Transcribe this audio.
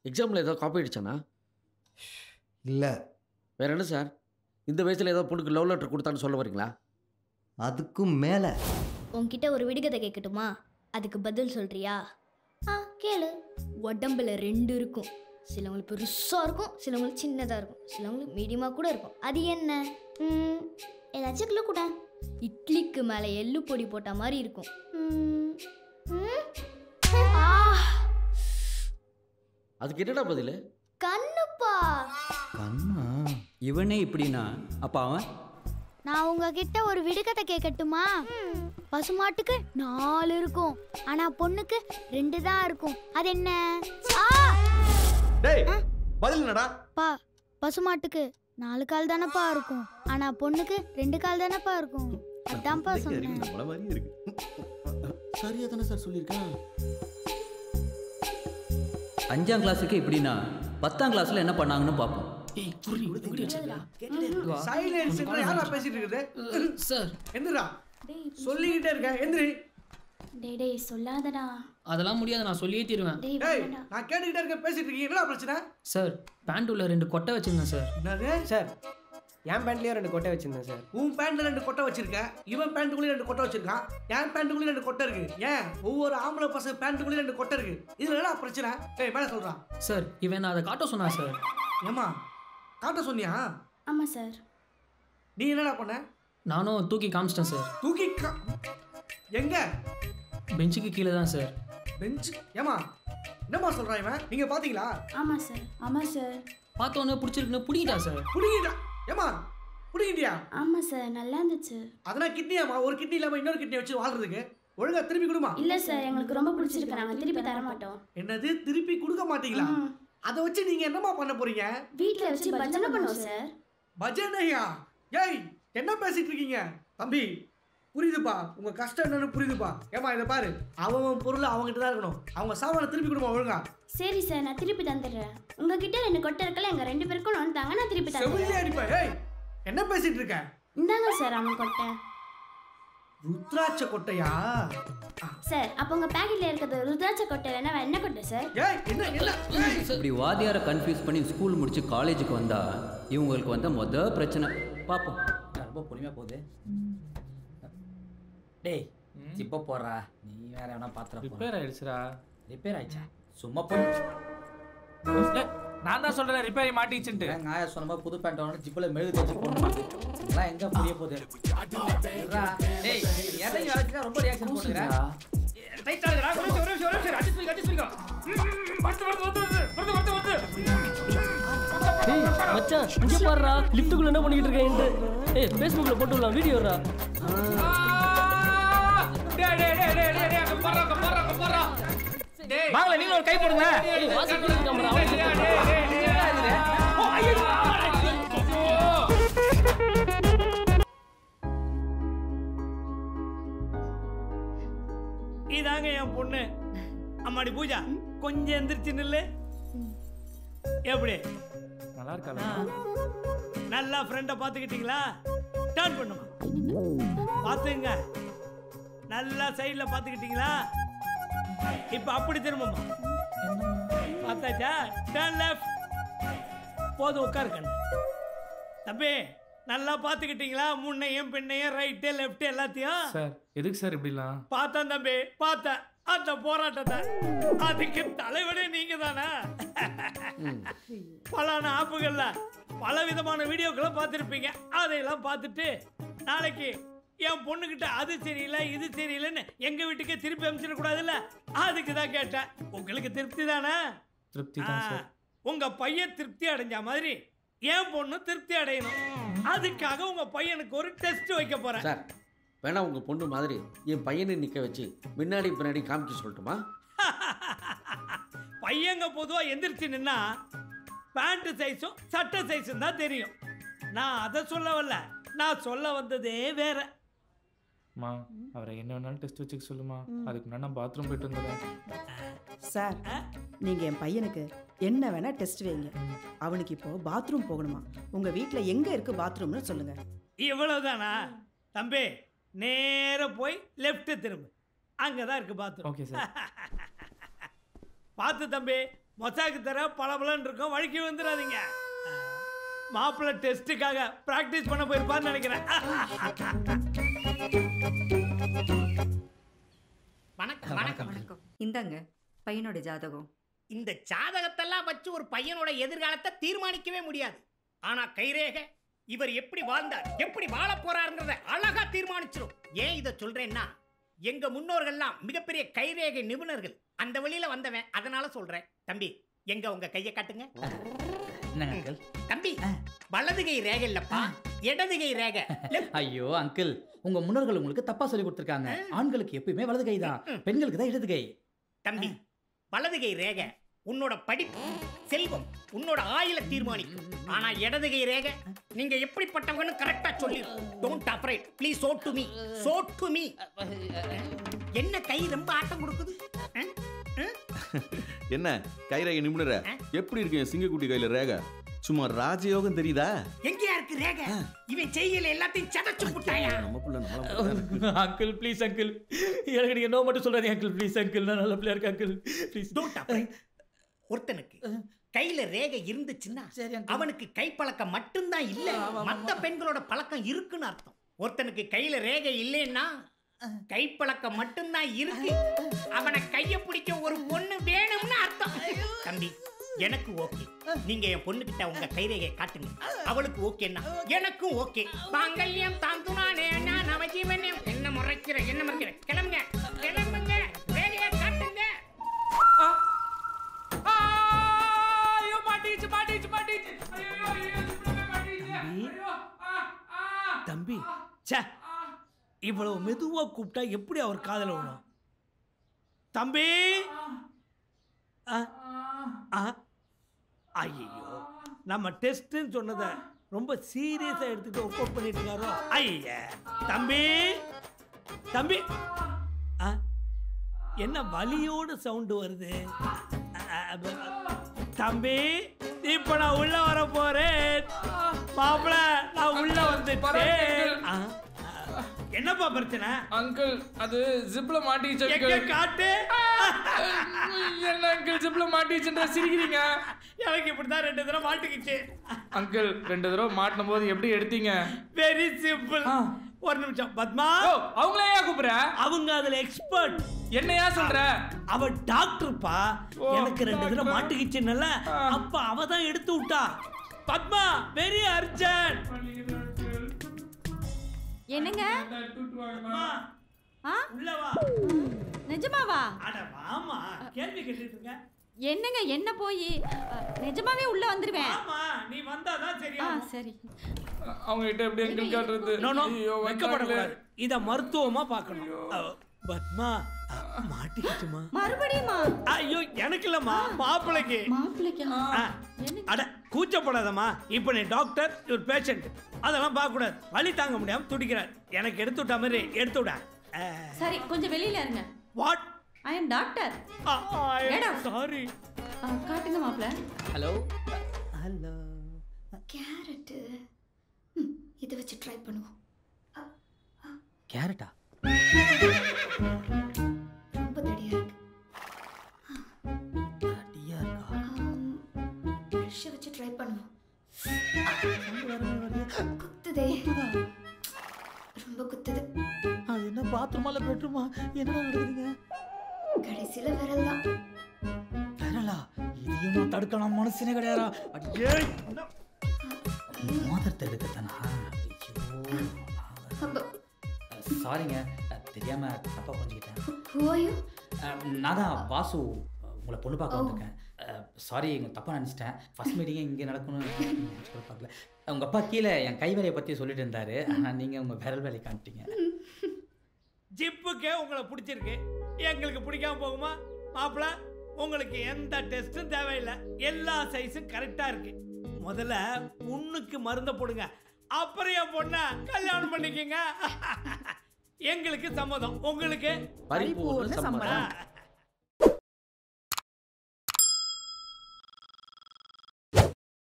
எக்ஸாமில் ஏதோ காப்பி அடிச்சானா இல்லை வேற என்ன சார் இந்த வயசில் ஏதோ பொண்ணுக்கு லவ் லெட்டர் கொடுத்தான்னு சொல்ல வரீங்களா அதுக்கும் மேலே உன்கிட்ட ஒரு விடுகதை கேட்கட்டுமா அதுக்கு பதில் சொல்றியா ஆ கேளு உடம்புல ரெண்டு இருக்கும் சிலவங்களுக்கு பெருசாக இருக்கும் சிலவங்களுக்கு சின்னதாக இருக்கும் சிலவங்களுக்கு மீடியமாக கூட இருக்கும் அது என்ன ம், ஏதாச்சும் கிலோ கூட இட்லிக்கு மேலே எள்ளு பொடி போட்ட மாதிரி இருக்கும் ம், ம், ஆ, அதுக்கு என்னடா பதில் கண்ணுப்பா கண்ணா இவனே இப்படின்னா அப்போ அவன் நான் உங்ககிட்ட ஒரு விடுகதை கேட்கட்டுமா பசுமாட்டுக்கு நாலு இருக்கும் ஆனா பொண்ணுக்கு ரெண்டு தான் இருக்கும் அது என்ன ஆ! டேய் பதில் என்னடா பா பசுமாட்டுக்கு நாலு கால் தானப்பா இருக்கும் ஆனா பொண்ணுக்கு ரெண்டு கால் தானப்பா இருக்கும் அதான்ப்பா சொன்னேன் நம்மள மாதிரியே இருக்கு சரியா தானே சார் சொல்லியிருக்கேன் அஞ்சாம் கிளாஸுக்கு இப்படின்னா பத்தாம் கிளாஸில் என்ன பண்ணாங்கன்னு பார்ப்போம் சைலன்ஸ் யாரா பேசிட்டு இருக்குது சார் எந்திரா சொல்லிக்கிட்டே இருக்கேன் எந்திரி டேய் டேய் சொல்லாதடா அதெல்லாம் முடியாது நான் சொல்லியே தீருவேன் டேய் ஏய் வேண்டாம். நான் கேட்டுக்கிட்டே இருக்கேன் பேசிட்டு இருக்கீங்க என்னடா பிரச்சனை சார் பேண்ட் உள்ள ரெண்டு கொட்டை வச்சிருந்தேன் சார் என்னது சார் என் பேண்ட்லயே ரெண்டு கொட்டை வச்சிருந்தேன் சார் உன் பேண்ட்ல ரெண்டு கொட்டை வச்சிருக்க இவன் பேண்ட்டுக்குள்ளே ரெண்டு கொட்டை வச்சிருக்கான் என் பேண்ட்டுக்குள்ளே ரெண்டு கொட்டை இருக்கு ஏன் ஒவ்வொரு ஆம்பளை பசங்க பேண்ட்டுக்குள்ளே ரெண்டு கொட்டை இருக்கு இதுல என்னடா பிரச்சனை ஏய் மேல சொல்றான் சார் இவன் நான் அதை காட்ட சொன்னா சார் ஏமா காட்ட சொன்னியா ஆமாம் சார் நீ என்னடா பண்ண நானும் தூக்கி காமிச்சிட்டேன் சார் தூக்கி கா- எங்க பெஞ்சுக்கு கீழே தான் சார் பெஞ்ச் ஏமா என்னம்மா சொல்றான் இவன் நீங்க பாத்தீங்களா ஆமாம் சார் ஆமாம் சார் பார்த்தோன்னே பிடிச்சிருக்குன்னு பிடிக்கிட்டா சார் புடிங்கிட்டா ஏமா புடிங்கிட்டியா ஆமாம் சார் நல்லா இருந்துச்சு அதெல்லாம் கிட்னியாமா ஒரு கிட்னி இல்லாம இன்னொரு கிட்னி வச்சு வாழ்றதுக்கு ஒழுங்கா திருப்பி கொடுமா இல்லை சார் எங்களுக்கு ரொம்ப பிடிச்சிருக்கு நாங்கள் திருப்பி தர மாட்டோம் என்னது திருப்பி கொடுக்க மாட்டீங்களா அதை வச்சு நீங்க என்னம்மா பண்ண போறீங்க வீட்டில் வச்சு பஜனை பண்ணுவோம் சார் பஜனையா ஏய் என்ன பேசிட்டு இருக்கீங்க தம்பி புரியுதுப்பா உங்க கஷ்டம் என்னன்னு புரியுதுப்பா ஏமா இதை பாரு அவன் பொருள் அவங்ககிட்ட தான் இருக்கணும் அவங்க சாமானை திருப்பி கொடுமா ஒழுங்கா சரி சார் நான் திருப்பி தந்துடுறேன் உங்ககிட்ட ரெண்டு கொட்டை இருக்கல எங்கள் ரெண்டு பேருக்கும் ஒன்று தாங்க நான் திருப்பி செவிலியே தந்துடுறேன் அடிப்பா ஏய் என்ன பேசிட்டு இருக்க இந்தாங்க சார் அவன் கொட்டை ருத்ராட்ச கொட்டையா சார் அப்போ உங்கள் பேக்கெட்டில் இருக்கிறது ருத்ராட்ச கொட்டை வேணா வேற என்ன கொட்டை சார் ஏய் என்ன என்ன ஏய், இப்படி வாத்தியாரை கன்ஃபியூஸ் பண்ணி ஸ்கூல் முடிச்சு காலேஜுக்கு வந்தா இவங்களுக்கு வந்த மொத பிரச்சனை பார்ப்போம் ரொம்ப பொறுமையாக போகுது டேய் ஜிப்பை போடுறா நீ வேற எவனா பாத்திரம் ரிப்பேர் ஆயிடுச்சுடா ரிப்பேர் ஆயிடுச்சா சும்மா போய் நான் தான் சொல்றேன் ரிப்பேர் மாட்டிச்சுன்ட்டு எங்க ஆயா சொன்ன மாதிரி புது பேண்ட் வாங்கணும் ஜிப்பில் மெழுகு தேய்ச்சி போடணும் இதெல்லாம் எங்க புரிய போகுது இருடா. டேய் எதையும் வேலைக்கு ரொம்ப ரியாக்ஷன் போட்டுக்கிறேன் டேய் மச்சான் இங்க பாருடா லிஃப்ட்டுக்குள்ள என்ன பண்ணிட்டு இருக்கேன் ஏய் ஃபேஸ்புக்ல போட்டு விடலாம் வீடியோடா வாங்கல நீங்க ஒரு கை போடுங்க ஏய் வாசிட்டு கேமரா இதாங்க என் பொண்ணு அம்மாடி பூஜா கொஞ்சம் எந்திரிச்சு நில்லு எப்படி நல்லா இருக்கா நல்லா ஃப்ரெண்டை பார்த்துக்கிட்டீங்களா டர்ன் பண்ணுமா பார்த்துங்க நல்லா சைடில் பார்த்துக்கிட்டீங்களா இப்போ அப்படி திரும்பமா பார்த்தாச்சா டர்ன் லெஃப்ட் போதும் உட்காரு கண்ணு தம்பி நல்லா பார்த்துக்கிட்டீங்களா முன்னையும் பின்னையும் ரைட்டு லெஃப்ட் எல்லாத்தையும் சார் எதுக்கு சார் இப்படிலாம் பார்த்தேன் தம்பி பார்த்தேன் அந்த போராட்டத்தை அதுக்கு தலைவனே நீங்க தானே பல ஆப்புகள்ல பல விதமான வீடியோக்களை பார்த்துருப்பீங்க அதையெல்லாம் பார்த்துட்டு நாளைக்கு என் பொண்ணுகிட்ட அது சரியில்லை இது சரியில்லைன்னு எங்க வீட்டுக்கே திருப்பி அனுப்பிச்சிடக்கூடாதுல்ல அதுக்கு தான் கேட்டேன் உங்களுக்கு திருப்தி தானே திருப்தி தான் சார் உங்க பையன் திருப்தி அடைஞ்ச மாதிரி என் பொண்ணு திருப்தி அடையணும் அதுக்காக உங்க பையனுக்கு ஒரு டெஸ்ட் வைக்க போறேன் சார் வேணா உங்கள் பொண்ணு மாதிரி என் பையனை நிற்க வச்சு முன்னாடி பின்னாடி காமிக்க சொல்லட்டுமா பையங்க பொதுவா எந்திரிச்சு நின்னா பேண்ட் சைஸும் சட்டை சைஸும் தான் தெரியும் நான் அதை சொல்ல வரல நான் சொல்ல வந்ததே வேற மா அவரை என்ன வேணாலும் டெஸ்ட் வச்சுக்க சொல்லுமா அதுக்கு முன்னாடி நான் பாத்ரூம் போயிட்டு வந்துடுறேன் சார் நீங்க என் பையனுக்கு என்ன வேணா டெஸ்ட் வைங்க அவனுக்கு இப்போ பாத்ரூம் போகணுமா உங்க வீட்ல எங்க இருக்கு பாத்ரூம்னு சொல்லுங்க இவ்வளவுதானா தம்பி நேரா போய் லெஃப்ட் திரும்பு அங்கே தான் இருக்கு பாத்ரூம் ஓகே சார் பார்த்து தம்பி மொசாக்கு தர பளபளன்னு இருக்கும் வழுக்கி வந்துடாதீங்க மாப்பிள்ளை டெஸ்ட்டுக்காக ப்ராக்டிஸ் பண்ண போயிருப்பான்னு நினைக்கிறேன் வணக்கம் வணக்கம் வணக்கம் இந்தாங்க பையனோட ஜாதகம் இந்த ஜாதகத்தெல்லாம் வச்சு ஒரு பையனோட எதிர்காலத்தை தீர்மானிக்கவே முடியாது ஆனா கைரேக இவர் எப்படி வாழ்ந்தார் எப்படி வாழ போறாருங்கிறத அழகா தீர்மானிச்சிடும் ஏன் இதை சொல்றேன்னா எங்க முன்னோர்கள்லாம் மிகப்பெரிய கைரேகை நிபுணர்கள் அந்த வழியில வந்தவன் அதனால சொல்றேன் தம்பி எங்க உங்க கையை காட்டுங்க என்னங்க அங்கிள் தம்பி வலது கை ரேகை இல்லப்பா இடது கை ரேகை ஐயோ அங்கிள் உங்க முன்னோர்கள் உங்களுக்கு தப்பா சொல்லி கொடுத்துருக்காங்க ஆண்களுக்கு எப்பயுமே வலது கை தான் பெண்களுக்கு தான் இடது கை தம்பி வலது கை ரேகை உன்னோட படிப்பு செல்வம் உன்னோட ஆயில தீர்மானிக்கும் ஆனா இடது கை ரேகை நீங்க எப்படிப்பட்டவங்கன்னு கரெக்டா சொல்லி don't upright please so to me so to me என்ன கை ரொம்ப ஆட்டம் கொடுக்குது அஹ்? அஹ்? என்ன கைரேகை நிபுணர எப்படி இருக்கு என் சிங்கக்குட்டி கையில ரேகை சும்மா ராஜயோகம் தெரியுதா எங்கேயா இருக்கு ரேகை இவன் செய்யல எல்லாத்தையும் சதைச்சு புட்டாயா நம்ம புள்ள நம்மள அங்கிள் ப்ளீஸ் அங்கிள் எனக்கு நீங்கள் நோ மட்டும் சொல்கிறாதீங்க அங்கிள் ப்ளீஸ் அங்கிள் நான் நல்ல பிள்ளையா இருக்கேன் அங்கிள் ப்ளீஸ் டோன்ட் அப்ரைட் ஒருத்தனுக்கு கையில ரேகை இருந்துச்சுன்னா அவனுக்கு கை பழக்கம் மட்டும்தான் இல்ல மத்த பெண்களோட பழக்கம் இருக்குன்னு அர்த்தம் ஒருத்தனுக்கு கையில ரேகை இல்லைன்னா கை பழக்கம் மட்டும்தான் இருக்கு அவனை கைய பிடிக்க ஒரு பொண்ணு வேணும்னு அர்த்தம் தம்பி எனக்கு ஓகே நீங்க என் பொண்ணுகிட்ட உங்க கைரேகை காட்டுங்க அவளுக்கு ஓகேன்னா எனக்கும் ஓகே மாங்கல்யம் தாந்துனானே நான் அவஜீவனே என்ன முறைக்கிற என்ன முறைக்கிற கிளம்புங்க கிளம்புங்க ரேகையை காட்டுங்க ஐயோ மாட்டிச்சு மாட்டிச்சு மாட்டிச்சு ஐயோ ஐயோ தம்பி ச்சே இவ்வளவு மெதுவா கூப்பிட்டா எப்படி அவர் காதல விடும் தம்பி ஆ ஆ ஐயோ நம்ம டெஸ்ட்னு சொன்னதை ரொம்ப சீரியஸா எடுத்துட்டு ஒர்க் அவுட் பண்ணிட்டு இருக்காரோ ஐயா தம்பி தம்பி ஆ என்ன வலியோட சவுண்டு வருது அ, அ, அ, தம்பி இப்ப நான் உள்ள வர போறேன் மாப்பிள நான் உள்ள வந்துட்டேன் ஆ, ஆ, என்னப்பா பிரச்சனை அங்கிள் அது ஜிப்ல மாட்டிச்சு எங்க காட்டு என்ன அங்கிள் ஜிப்ல மாட்டிச்சுன்ற சிரிக்கிறீங்க எனக்கு இப்படிதான் ரெண்டு தடவை மாட்டிக்கிச்சு அங்கிள் ரெண்டு தடவை மாட்டின போது எப்படி எடுத்தீங்க வெரி சிம்பிள் ஒரு நிமிஷம் பத்மா அவங்களே ஏன் கூப்பிடுற அவங்க அதுல எக்ஸ்பர்ட் என்னையா சொல்ற அவ டாக்டர்ப்பா ஓ, எனக்கு ரெண்டு தடவை டாக்டர். மாட்டுக்கிச்சுன்னல அப்ப அவ தான் எடுத்து விட்டா பத்மா வெரி அர்ஜென்ட் என்னங்க ஆ உள்ள வா நிஜமாவா அட வாமா கேள்வி கேட்டுட்டு இருக்க என்னங்க என்ன போய் நிஜமாவே உள்ள வந்துருவேன் ஆமா நீ வந்தாதான் சரியா ஆ சரி அவங்க கிட்ட எப்படி அங்கிள் காட்டுறது நோ நோ ஐயோ, வெக்கப்படக்கூடாது இத மருத்துவமா பார்க்கணும் அஹ், பத்மா அஹ், மாட்டிக்கிச்சுமா மறுபடியுமா ஐயோ எனக்கு இல்லம்மா மாப்பிளைக்கு மாப்பிள்ளைக்கா ஆ, அட கூச்சப்படாதம்மா இப்போ நீ டாக்டர் இவர் பேஷண்ட் அதெல்லாம் பார்க்கக்கூடாது வலி தாங்க முடியாம துடிக்கிறார் எனக்கு எடுத்து விட்ட மாதிரி எடுத்து விட சரி கொஞ்சம் வெளியில இருங்க what I am doctor sorry காட்டுங்க மாப்பிள்ள ஹலோ ஹலோ கேரட்டு இதை வச்சு ட்ரை பண்ணுவோம் கேரட்டா ரொம்ப தடியா இருக்கு அடியா இருக்கா ப்ரெஷ்ஷை வச்சு ட்ரை பண்ணுவோம் குத்துதே ரொம்ப குத்துது அது என்ன பாத்ரூமா இல்லை பெட்ரூமா என்ன நடக்குதுங்க கடைசியில விரல் தான் விரலா இதையும் நான் தடுக்கலாம் மனசுனே கிடையாதா அடியே மோதிரத்தை எடுக்கத்தானா சாரிங்க தெரியாம தப்பா புரிஞ்சுக்கிட்டேன் ஹூயு அஹ், நான் தான் வாசு உங்களை பொண்ணு பார்க்க வந்திருக்கேன் சாரி எங்க தப்பா நினச்சிட்டேன் ஃபர்ஸ்ட் மீட்டிங்கே இங்கே நடக்கணும்னு நினைச்சு கூட பார்க்கல உங்க அப்பா கீழே என் கை வேலையை பற்றி சொல்லிட்டு இருந்தாரு ஆனால் நீங்கள் உங்கள் விரல் வேலையை காமிட்டீங்க ஜிப்புக்கே உங்களை பிடிச்சிருக்கு எங்களுக்கு பிடிக்காம போகுமா மாப்பிள்ள உங்களுக்கு எந்த டெஸ்ட்டும் தேவையில்லை எல்லா சைஸும் கரெக்டாக இருக்கு முதல்ல புண்ணுக்கு மருந்த போடுங்க அப்புறம் என் பொண்ணை கல்யாணம் பண்ணிக்கங்க எங்களுக்கு சம்மதம் உங்களுக்கு பரிபூர்ண சம்மதம். ஆ,